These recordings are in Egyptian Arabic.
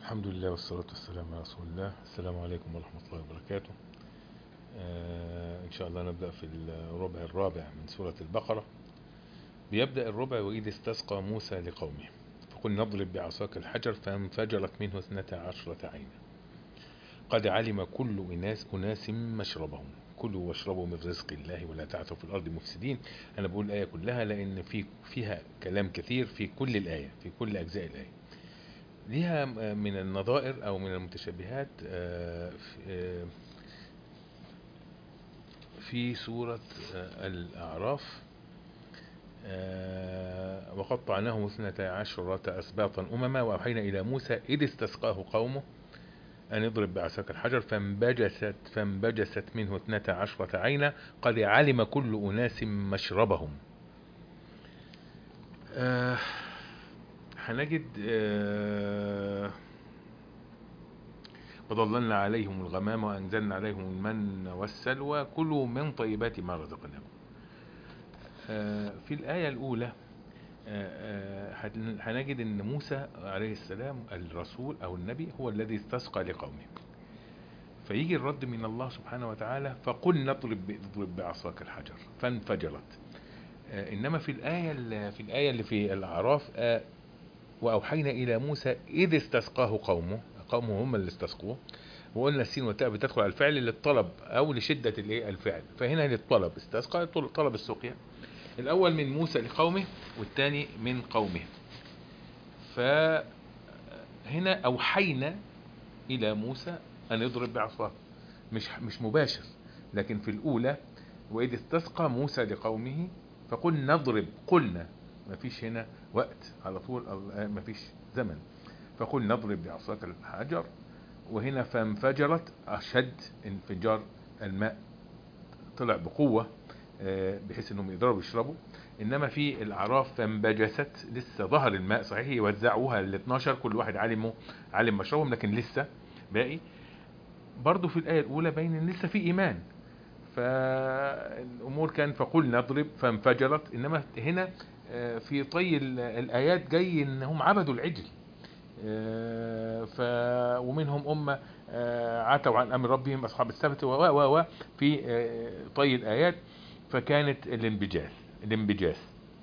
الحمد لله والصلاة والسلام على رسول الله السلام عليكم ورحمة الله وبركاته آه إن شاء الله نبدأ في الربع الرابع من سورة البقرة بيبدأ الربع وإذ استسقى موسى لقومه فقل نضرب بعصاك الحجر فانفجرت منه اثنتا عشرة عينا قد علم كل أناس أناس مشربهم كلوا واشربوا من رزق الله ولا تعثوا في الأرض مفسدين أنا بقول الآية كلها لأن في فيها كلام كثير في كل الآية في كل أجزاء الآية ليها من النظائر أو من المتشابهات في سورة الأعراف وقطعناهم اثنتا عشرة أسباطا أمما وأوحينا إلى موسى إذ استسقاه قومه أن اضرب بعصاك الحجر فانبجست, فانبجست منه اثنتا عشرة عينا قد علم كل أناس مشربهم آه هنجد آه وظللنا عليهم الغمام وأنزلنا عليهم المن والسلوى كلوا من طيبات ما رزقناكم آه في الآية الأولى هنجد ان موسى عليه السلام الرسول او النبي هو الذي استسقى لقومه فيجي الرد من الله سبحانه وتعالى فقل نضرب اضرب بعصاك الحجر فانفجرت انما في الآية في الآية اللي في الأعراف وأوحينا إلى موسى إذ استسقاه قومه قومه هم اللي استسقوه وقلنا السين والتاء بتدخل على الفعل للطلب أو لشدة الفعل فهنا للطلب استسقى طلب السقيا الأول من موسى لقومه والثاني من قومه فهنا أوحينا إلى موسى أن يضرب بعصاه مش مش مباشر لكن في الأولى وإذ استسقى موسى لقومه فقل نضرب قلنا ما فيش هنا وقت على طول ما فيش زمن فقل نضرب بعصاك الحجر وهنا فانفجرت أشد انفجار الماء طلع بقوة بحيث انهم يقدروا يشربوا انما في الاعراف فانبجست لسه ظهر الماء صحيح يوزعوها ل 12 كل واحد علمه علم مشربهم لكن لسه باقي برضو في الايه الاولى باين ان لسه في ايمان فالامور كان فقل نضرب فانفجرت انما هنا في طي الايات جاي انهم عبدوا العجل ف ومنهم امه عتوا عن امر ربهم اصحاب السبت و و في طي الايات فكانت الانبجاس الانبجاس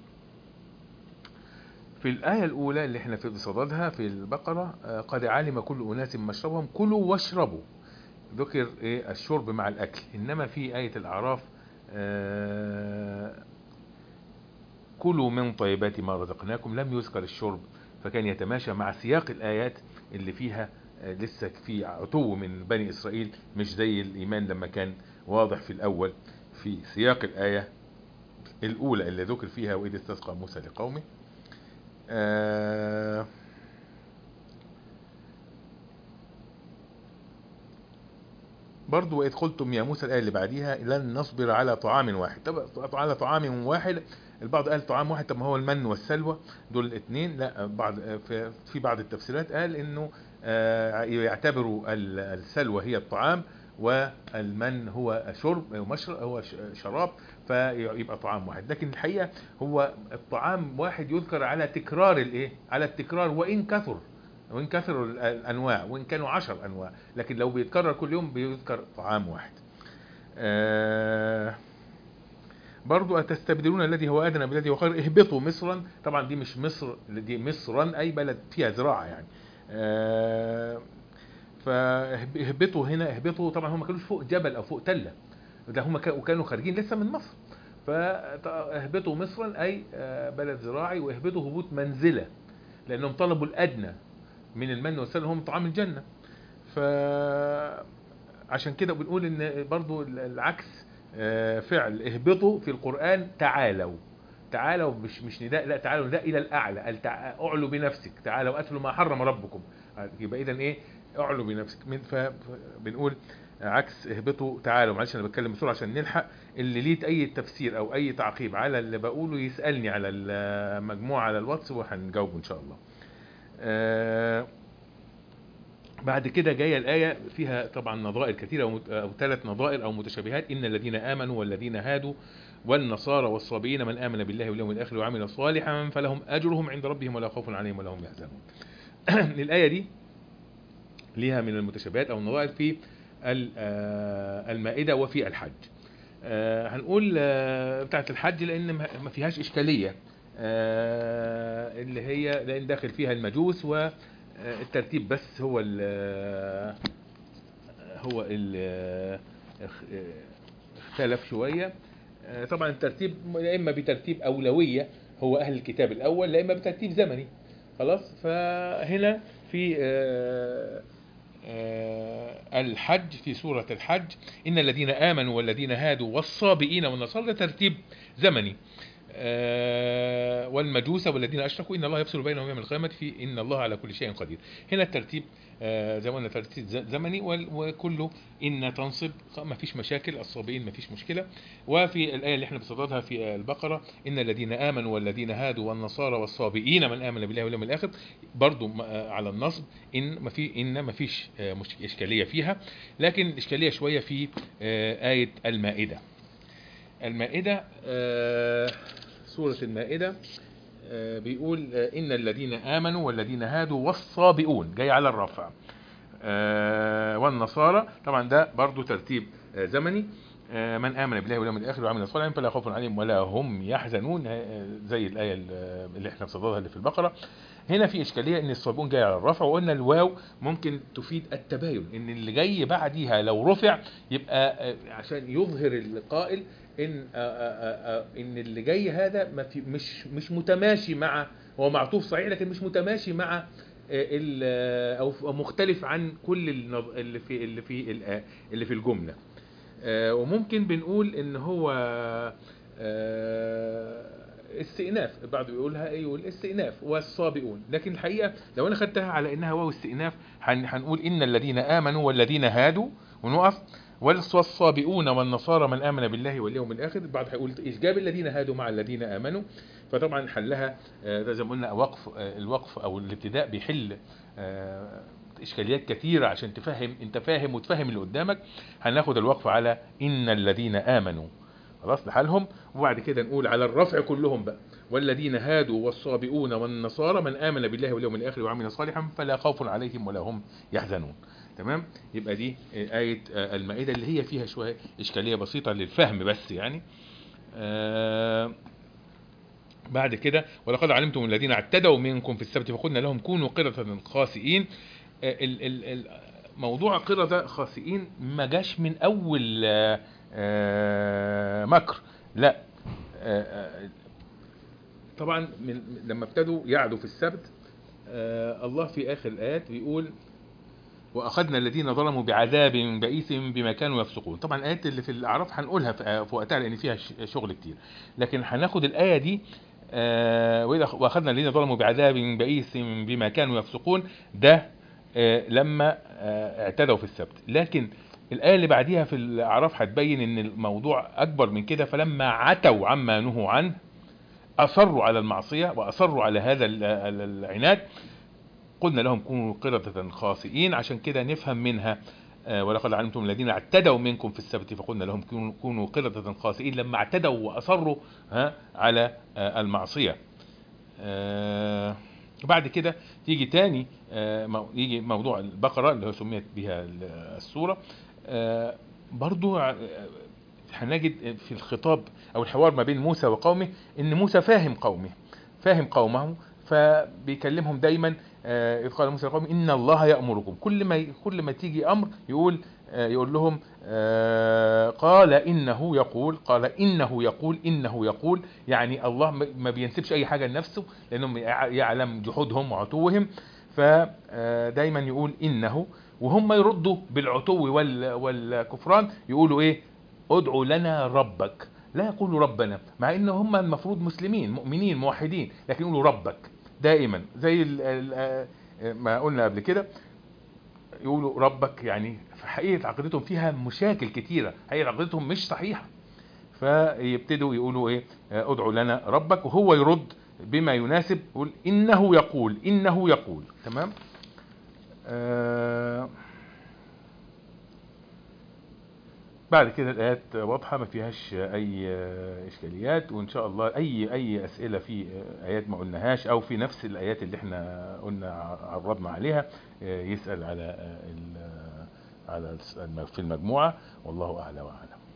في الآية الأولى اللي احنا في صددها في البقرة قد علم كل أناس مشربهم كلوا واشربوا ذكر ايه الشرب مع الأكل إنما في آية الأعراف كلوا من طيبات ما رزقناكم لم يذكر الشرب فكان يتماشى مع سياق الآيات اللي فيها لسه في عتو من بني إسرائيل مش زي الإيمان لما كان واضح في الأول في سياق الآية الأولى اللي ذكر فيها وإذ استسقى موسى لقومه آه برضو وإذ قلتم يا موسى الآية اللي بعديها لن نصبر على طعام واحد طب على طعام واحد البعض قال طعام واحد طب ما هو المن والسلوى دول الاثنين لا بعض في بعض التفسيرات قال انه يعتبروا السلوى هي الطعام والمن هو شرب ومشرب هو شراب فيبقى طعام واحد لكن الحقيقة هو الطعام واحد يذكر على تكرار الايه على التكرار وان كثر وان كثروا الانواع وان كانوا عشر انواع لكن لو بيتكرر كل يوم بيذكر طعام واحد آه برضو أتستبدلون الذي هو أدنى بالذي هو خير اهبطوا مصرا طبعا دي مش مصر دي مصرا أي بلد فيها زراعة يعني آه فاهبطوا هنا اهبطوا طبعا هم ما كانوش فوق جبل او فوق تله ده هم كانوا خارجين لسه من مصر فاهبطوا مصرا اي بلد زراعي واهبطوا هبوط منزله لانهم طلبوا الادنى من المن والسلوى هم طعام الجنه ف عشان كده بنقول ان برضو العكس فعل اهبطوا في القران تعالوا تعالوا مش مش نداء لا تعالوا نداء الى الاعلى اعلوا بنفسك تعالوا اتلوا ما حرم ربكم يبقى اذا ايه اعلوا بنفسك من فبنقول عكس اهبطوا تعالوا معلش انا بتكلم بسرعه عشان نلحق اللي ليه اي تفسير او اي تعقيب على اللي بقوله يسالني على المجموعه على الواتس وهنجاوبه ان شاء الله آه بعد كده جايه الايه فيها طبعا نظائر كثيره او ثلاث نظائر او متشابهات ان الذين امنوا والذين هادوا والنصارى والصابئين من امن بالله واليوم الاخر وعمل صالحا فلهم اجرهم عند ربهم ولا خوف عليهم ولا هم يحزنون الايه دي ليها من المتشابهات او النظائر في ال- آه، المائده وفي الحج آه، هنقول آه، بتاعه الحج لان ما ما فيهاش اشكاليه آه، اللي هي لان داخل فيها المجوس والترتيب بس هو ال- هو ال- اخ- اختلف شويه آه، طبعا الترتيب يا اما بترتيب اولويه هو اهل الكتاب الاول لا اما بترتيب زمني خلاص فهنا في آه، آه، الحج في سورة الحج إن الذين آمنوا والذين هادوا والصابئين والنصارى ده ترتيب زمني آه، والمجوس والذين أشركوا إن الله يفصل بينهم يوم القيامة في إن الله على كل شيء قدير هنا الترتيب آه، زي ما قلنا ترتيب ز- زمني وال- وكله إن تنصب ما فيش مشاكل الصابئين ما فيش مشكلة وفي الآية اللي احنا بصددها في البقرة إن الذين آمنوا والذين هادوا والنصارى والصابئين من آمن بالله واليوم الآخر برضو م- آه، على النصب إن ما في إن ما فيش آه، مش إشكالية فيها لكن الإشكالية شوية في آه، آية المائدة المائدة آه، سورة المائدة آه، بيقول آه، إن الذين آمنوا والذين هادوا والصابئون جاي على الرفع آه، والنصارى طبعا ده برضو ترتيب آه، زمني آه، من آمن بالله واليوم الآخر وعمل صالحا فلا خوف عليهم ولا هم يحزنون آه، زي الآية اللي احنا بصددها اللي في البقرة هنا في إشكالية إن الصابون جاي على الرفع وقلنا الواو ممكن تفيد التباين إن اللي جاي بعديها لو رفع يبقى آه، عشان يظهر القائل إن آه، آه، آه، إن اللي جاي هذا ما في مش مش متماشي مع هو معطوف صحيح لكن مش متماشي مع آه، ال- آه، او مختلف عن كل النظ- اللي في اللي في ال- اللي في الجمله آه، وممكن بنقول ان هو آه، استئناف بعض يقولها ايه يقول استئناف والصابئون لكن الحقيقه لو انا خدتها على انها واو استئناف هن- هنقول ان الذين امنوا والذين هادوا ونقف والصابئون والنصارى من امن بالله واليوم الاخر البعض هيقول ايش جاب الذين هادوا مع الذين امنوا فطبعا حلها آه، ده زي ما قلنا وقف آه، الوقف او الابتداء بيحل آه، اشكاليات كثيره عشان تفهم انت فاهم وتفهم اللي قدامك هناخد الوقف على ان الذين امنوا خلاص لحالهم وبعد كده نقول على الرفع كلهم بقى والذين هادوا والصابئون والنصارى من امن بالله واليوم الاخر وعمل صالحا فلا خوف عليهم ولا هم يحزنون تمام يبقى دي آه، آية آه، المائدة اللي هي فيها شوية إشكالية بسيطة للفهم بس يعني آه، بعد كده ولقد علمتم الذين اعتدوا منكم في السبت فقلنا لهم كونوا قردة خاسئين آه، ال- ال- ال- موضوع قردة خاسئين ما جاش من أول آه، آه، مكر لا آه، آه، طبعا من لما ابتدوا يعدوا في السبت آه، الله في آخر الآيات بيقول واخذنا الذين ظلموا بعذاب بئيس بما كانوا يفسقون طبعا الايات اللي في الاعراف هنقولها في في وقتها لان فيها ش- شغل كتير لكن هناخد الايه دي آه، وإذا- واخذنا الذين ظلموا بعذاب بئيس بما كانوا يفسقون ده آه، لما آه، اعتدوا في السبت لكن الآية اللي بعديها في الأعراف هتبين إن الموضوع أكبر من كده فلما عتوا عما نهوا عنه أصروا على المعصية وأصروا على هذا ال- ال- العناد قلنا لهم كونوا قردة خاسئين عشان كده نفهم منها آه، ولقد علمتم الذين اعتدوا منكم في السبت فقلنا لهم كونوا- كونوا قردة خاسئين لما اعتدوا وأصروا ها على آه، المعصية آه، بعد كده تيجي تاني آه، مو- يجي موضوع البقرة اللي هو سميت بها ال- السورة آه، برضو ع- هنجد في الخطاب او الحوار ما بين موسى وقومه ان موسى فاهم قومه فاهم قومه فبيكلمهم دايما آه، اذ قال موسى لقومه ان الله يامركم كل ما كل ما تيجي امر يقول آه، يقول لهم آه، قال انه يقول قال انه يقول انه يقول يعني الله ما- ما بينسبش اي حاجه لنفسه لانه يعلم جحودهم وعتوهم فدايما يقول انه وهم يردوا بالعتو وال- والكفران يقولوا ايه ادعوا لنا ربك لا يقولوا ربنا مع ان هم المفروض مسلمين مؤمنين موحدين لكن يقولوا ربك دائما زي ال ال ما قلنا قبل كده يقولوا ربك يعني في حقيقة عقيدتهم فيها مشاكل كتيرة حقيقة عقيدتهم مش صحيحة فيبتدوا يقولوا ايه آه، ادعوا لنا ربك وهو يرد بما يناسب يقول انه يقول انه يقول تمام آه بعد كده الآيات واضحة ما فيهاش أي إشكاليات وإن شاء الله أي أي أسئلة في آيات ما قلناهاش أو في نفس الآيات اللي إحنا قلنا عرضنا عليها يسأل على ال- على الس- في المجموعة والله أعلى وأعلم